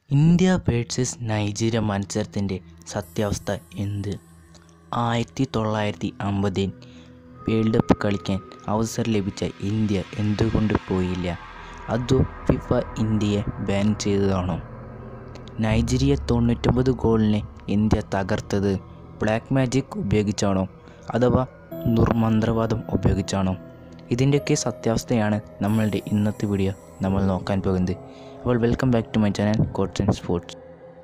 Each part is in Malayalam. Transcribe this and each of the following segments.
ഇന്ത്യ വേഴ്സസ് നൈജീരിയ മത്സരത്തിൻ്റെ സത്യാവസ്ഥ എന്ത് ആയിരത്തി തൊള്ളായിരത്തി അമ്പതിൽ വേൾഡ് കപ്പ് കളിക്കാൻ അവസരം ലഭിച്ച ഇന്ത്യ എന്തുകൊണ്ട് പോയില്ല അതോ ഫിഫ ഇന്ത്യയെ ബാൻ ചെയ്തതാണോ നൈജീരിയ തൊണ്ണൂറ്റൊമ്പത് ഗോളിനെ ഇന്ത്യ തകർത്തത് ബ്ലാക്ക് മാജിക് ഉപയോഗിച്ചാണോ അഥവാ ദുർമന്ത്രവാദം ഉപയോഗിച്ചാണോ ഇതിൻ്റെയൊക്കെ സത്യാവസ്ഥയാണ് നമ്മളുടെ ഇന്നത്തെ വീഡിയോ നമ്മൾ നോക്കാൻ പോകുന്നത് അപ്പോൾ welcome back to my channel quotes and sports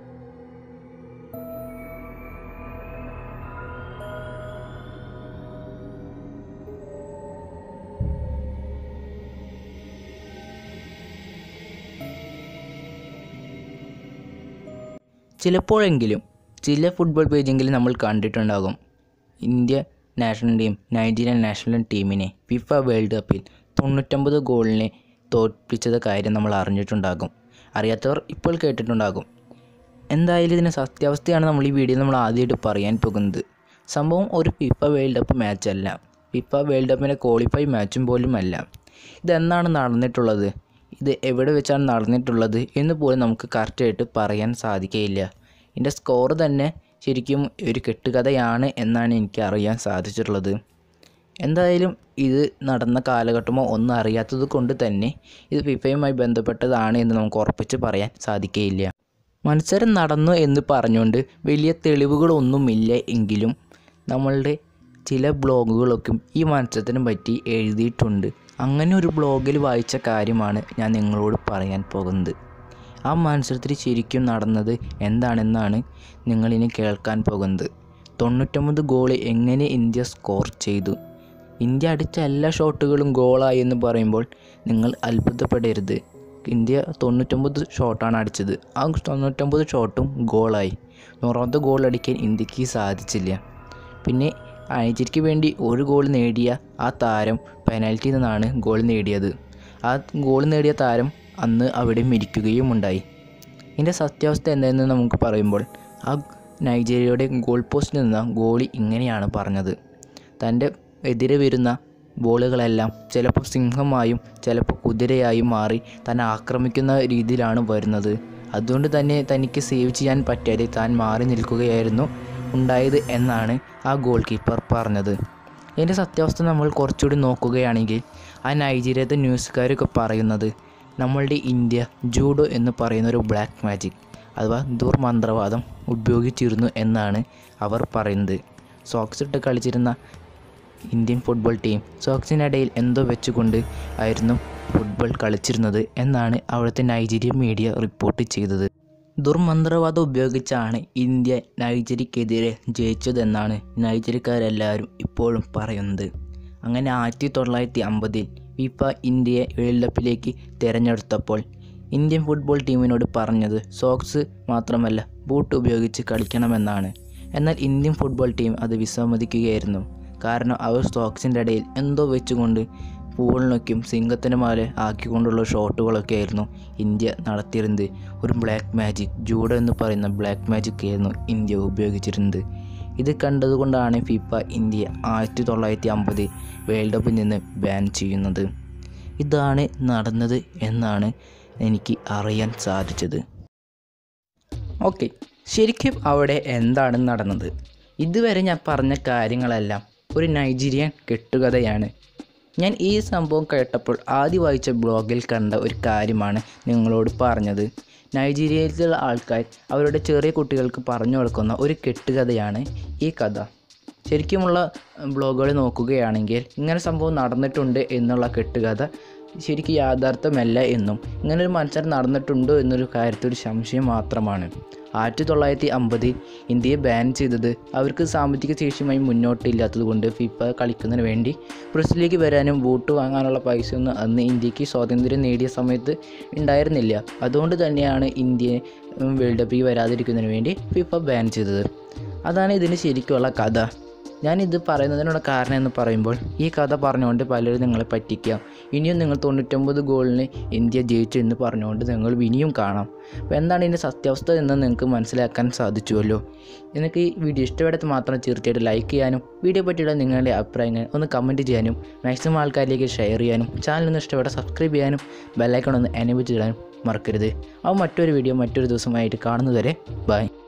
ചിലപ്പോഴെങ്കിലും ചില ഫുട്ബോൾ പേജെങ്കിലും നമ്മൾ കണ്ടിട്ടുണ്ടാകും India national team Nigerian national ടീമിനെ ഫിഫ വേൾഡ് കപ്പിൽ തൊണ്ണൂറ്റൊമ്പത് ഗോളിനെ തോൽപ്പിച്ചത് കാര്യം നമ്മൾ അറിഞ്ഞിട്ടുണ്ടാകും അറിയാത്തവർ ഇപ്പോൾ കേട്ടിട്ടുണ്ടാകും എന്തായാലും ഇതിൻ്റെ സത്യാവസ്ഥയാണ് നമ്മൾ ഈ വീഡിയോയിൽ നമ്മൾ ആദ്യമായിട്ട് പറയാൻ പോകുന്നത് സംഭവം ഒരു ഫിഫ വേൾഡ് കപ്പ് മാച്ചല്ല ഫിഫ വേൾഡ് കപ്പിൻ്റെ ക്വാളിഫൈ മാച്ചും പോലും അല്ല ഇതെന്നാണ് നടന്നിട്ടുള്ളത് ഇത് എവിടെ വെച്ചാണ് നടന്നിട്ടുള്ളത് എന്ന് പോലും നമുക്ക് കറക്റ്റായിട്ട് പറയാൻ സാധിക്കുകയില്ല ഇതിൻ്റെ സ്കോർ തന്നെ ശരിക്കും ഒരു കെട്ടുകഥയാണ് എന്നാണ് എനിക്ക് അറിയാൻ സാധിച്ചിട്ടുള്ളത് എന്തായാലും ഇത് നടന്ന കാലഘട്ടമോ ഒന്നും അറിയാത്തത് കൊണ്ട് തന്നെ ഇത് ഫിഫയുമായി ബന്ധപ്പെട്ടതാണ് എന്ന് നമുക്ക് ഉറപ്പിച്ച് പറയാൻ സാധിക്കുകയില്ല മത്സരം നടന്നു എന്ന് പറഞ്ഞുകൊണ്ട് വലിയ തെളിവുകളൊന്നുമില്ല എങ്കിലും നമ്മളുടെ ചില ബ്ലോഗുകളൊക്കെ ഈ മത്സരത്തിനെ പറ്റി എഴുതിയിട്ടുണ്ട് അങ്ങനെ ഒരു ബ്ലോഗിൽ വായിച്ച കാര്യമാണ് ഞാൻ നിങ്ങളോട് പറയാൻ പോകുന്നത് ആ മത്സരത്തിൽ ശരിക്കും നടന്നത് എന്താണെന്നാണ് നിങ്ങളിനി കേൾക്കാൻ പോകുന്നത് തൊണ്ണൂറ്റൊമ്പത് ഗോൾ എങ്ങനെ ഇന്ത്യ സ്കോർ ചെയ്തു ഇന്ത്യ അടിച്ച എല്ലാ ഷോട്ടുകളും ഗോളായി എന്ന് പറയുമ്പോൾ നിങ്ങൾ അത്ഭുതപ്പെടരുത് ഇന്ത്യ തൊണ്ണൂറ്റൊമ്പത് ഷോട്ടാണ് അടിച്ചത് ആ തൊണ്ണൂറ്റൊമ്പത് ഷോട്ടും ഗോളായി നൂറാമത്തെ ഗോൾ അടിക്കാൻ ഇന്ത്യക്ക് സാധിച്ചില്ല പിന്നെ നൈജീരിയയ്ക്ക് വേണ്ടി ഒരു ഗോൾ നേടിയ ആ താരം പെനാൽറ്റിയിൽ നിന്നാണ് ഗോൾ നേടിയത് ആ ഗോൾ നേടിയ താരം അന്ന് അവിടെ മരിക്കുകയും ഉണ്ടായി ഇതിൻ്റെ സത്യാവസ്ഥ എന്താണെന്ന് നമുക്ക് പറയുമ്പോൾ ആ നൈജീരിയയുടെ ഗോൾ പോസ്റ്റിൽ നിന്ന ഗോളി ഇങ്ങനെയാണ് പറഞ്ഞത് തൻ്റെ എതിരെ വരുന്ന ബോളുകളെല്ലാം ചിലപ്പോൾ സിംഹമായും ചിലപ്പോൾ കുതിരയായും മാറി തന്നെ ആക്രമിക്കുന്ന രീതിയിലാണ് വരുന്നത് അതുകൊണ്ട് തന്നെ തനിക്ക് സേവ് ചെയ്യാൻ പറ്റാതെ താൻ മാറി നിൽക്കുകയായിരുന്നു ഉണ്ടായത് എന്നാണ് ആ ഗോൾ കീപ്പർ പറഞ്ഞത് ഇതിൻ്റെ സത്യാവസ്ഥ നമ്മൾ കുറച്ചുകൂടി നോക്കുകയാണെങ്കിൽ ആ നൈജീരിയത്തെ ന്യൂസുകാരൊക്കെ പറയുന്നത് നമ്മളുടെ ഇന്ത്യ ജൂഡോ എന്ന് പറയുന്ന ഒരു ബ്ലാക്ക് മാജിക് അഥവാ ദുർമന്ത്രവാദം ഉപയോഗിച്ചിരുന്നു എന്നാണ് അവർ പറയുന്നത് സോക്സ് ഇട്ട് കളിച്ചിരുന്ന ഇന്ത്യൻ ഫുട്ബോൾ ടീം സോക്സിനിടയിൽ എന്തോ വെച്ചുകൊണ്ട് ആയിരുന്നു ഫുട്ബോൾ കളിച്ചിരുന്നത് എന്നാണ് അവിടുത്തെ നൈജീരിയൻ മീഡിയ റിപ്പോർട്ട് ചെയ്തത് ദുർമന്ത്രവാദം ഉപയോഗിച്ചാണ് ഇന്ത്യ നൈജീരിയക്കെതിരെ ജയിച്ചതെന്നാണ് നൈജീരിയക്കാരെല്ലാവരും ഇപ്പോഴും പറയുന്നത് അങ്ങനെ ആയിരത്തി തൊള്ളായിരത്തി അമ്പതിൽ ഫിഫ ഇന്ത്യയെ വേൾഡ് കപ്പിലേക്ക് തിരഞ്ഞെടുത്തപ്പോൾ ഇന്ത്യൻ ഫുട്ബോൾ ടീമിനോട് പറഞ്ഞത് സോക്സ് മാത്രമല്ല ബൂട്ട് ഉപയോഗിച്ച് കളിക്കണമെന്നാണ് എന്നാൽ ഇന്ത്യൻ ഫുട്ബോൾ ടീം അത് വിസമ്മതിക്കുകയായിരുന്നു കാരണം അവർ സോക്സിൻ്റെ ഇടയിൽ എന്തോ വെച്ചുകൊണ്ട് പൂളിനൊക്കെയും സിംഗത്തിൻ്റെ മാലെ ആക്കിക്കൊണ്ടുള്ള ഷോട്ടുകളൊക്കെ ആയിരുന്നു ഇന്ത്യ നടത്തിയിരുന്നത് ഒരു ബ്ലാക്ക് മാജിക് ജൂഡോ എന്ന് പറയുന്ന ബ്ലാക്ക് മാജിക് ആയിരുന്നു ഇന്ത്യ ഉപയോഗിച്ചിരുന്നത് ഇത് കണ്ടതുകൊണ്ടാണ് ഫിഫ ഇന്ത്യ ആയിരത്തി തൊള്ളായിരത്തി അമ്പത് വേൾഡ് കപ്പിൽ നിന്ന് ബാൻ ചെയ്യുന്നത് ഇതാണ് നടന്നത് എന്നാണ് എനിക്ക് അറിയാൻ സാധിച്ചത് ഓക്കെ ശരിക്കും അവിടെ എന്താണ് നടന്നത് ഇതുവരെ ഞാൻ പറഞ്ഞ കാര്യങ്ങളെല്ലാം ഒരു നൈജീരിയൻ കെട്ടുകഥയാണ് ഞാൻ ഈ സംഭവം കേട്ടപ്പോൾ ആദ്യം വായിച്ച ബ്ലോഗിൽ കണ്ട ഒരു കാര്യമാണ് നിങ്ങളോട് പറഞ്ഞത് നൈജീരിയയിലുള്ള ആൾക്കാർ അവരുടെ ചെറിയ കുട്ടികൾക്ക് പറഞ്ഞു കൊടുക്കുന്ന ഒരു കെട്ടുകഥയാണ് ഈ കഥ ശരിക്കുമുള്ള ബ്ലോഗുകൾ നോക്കുകയാണെങ്കിൽ ഇങ്ങനെ സംഭവം നടന്നിട്ടുണ്ട് എന്നുള്ള കെട്ടുകഥ ശരിക്കും യാഥാർത്ഥ്യമല്ല എന്നും ഇങ്ങനൊരു മത്സരം നടന്നിട്ടുണ്ടോ എന്നൊരു കാര്യത്തിൽ ഒരു സംശയം മാത്രമാണ് ആയിരത്തി തൊള്ളായിരത്തി അമ്പതിൽ ഇന്ത്യയെ ബാൻ ചെയ്തത് അവർക്ക് സാമ്പത്തിക ശേഷിയുമായി മുന്നോട്ടില്ലാത്തത് കൊണ്ട് ഫിഫ കളിക്കുന്നതിന് വേണ്ടി ബ്രസീലിലേക്ക് വരാനും വോട്ട് വാങ്ങാനുള്ള പൈസയൊന്നും അന്ന് ഇന്ത്യക്ക് സ്വാതന്ത്ര്യം നേടിയ സമയത്ത് ഉണ്ടായിരുന്നില്ല അതുകൊണ്ട് തന്നെയാണ് ഇന്ത്യയെ വേൾഡ് കപ്പിൽ വരാതിരിക്കുന്നതിന് വേണ്ടി ഫിഫ ബാൻ ചെയ്തത് അതാണ് ഇതിന് ശരിക്കുള്ള കഥ ഞാനിത് പറയുന്നതിനുള്ള കാരണം എന്ന് പറയുമ്പോൾ ഈ കഥ പറഞ്ഞുകൊണ്ട് പലരും നിങ്ങളെ പറ്റിക്കാം ഇനിയും നിങ്ങൾ തൊണ്ണൂറ്റൊമ്പത് ഗോളിന് ഇന്ത്യ ജയിച്ചു എന്ന് പറഞ്ഞുകൊണ്ട് നിങ്ങൾ ഇനിയും കാണാം അപ്പോൾ എന്താണ് ഇതിൻ്റെ സത്യാവസ്ഥ എന്ന് നിങ്ങൾക്ക് മനസ്സിലാക്കാൻ സാധിച്ചുവല്ലോ നിങ്ങൾക്ക് ഈ വീഡിയോ ഇഷ്ടപ്പെടാത്ത മാത്രം തീർച്ചയായിട്ടും ലൈക്ക് ചെയ്യാനും വീഡിയോ പറ്റിയുള്ള നിങ്ങളുടെ അഭിപ്രായങ്ങൾ ഒന്ന് കമൻറ്റ് ചെയ്യാനും മാക്സിമം ആൾക്കാരിലേക്ക് ഷെയർ ചെയ്യാനും ചാനൽ ഒന്ന് ഇഷ്ടപ്പെട്ട സബ്സ്ക്രൈബ് ചെയ്യാനും ബെല്ലൈക്കൺ ഒന്ന് എനേബിൾ ചെയ്യാനും മറക്കരുത് അപ്പോൾ മറ്റൊരു വീഡിയോ മറ്റൊരു ദിവസമായിട്ട് കാണുന്നതുവരെ ബൈ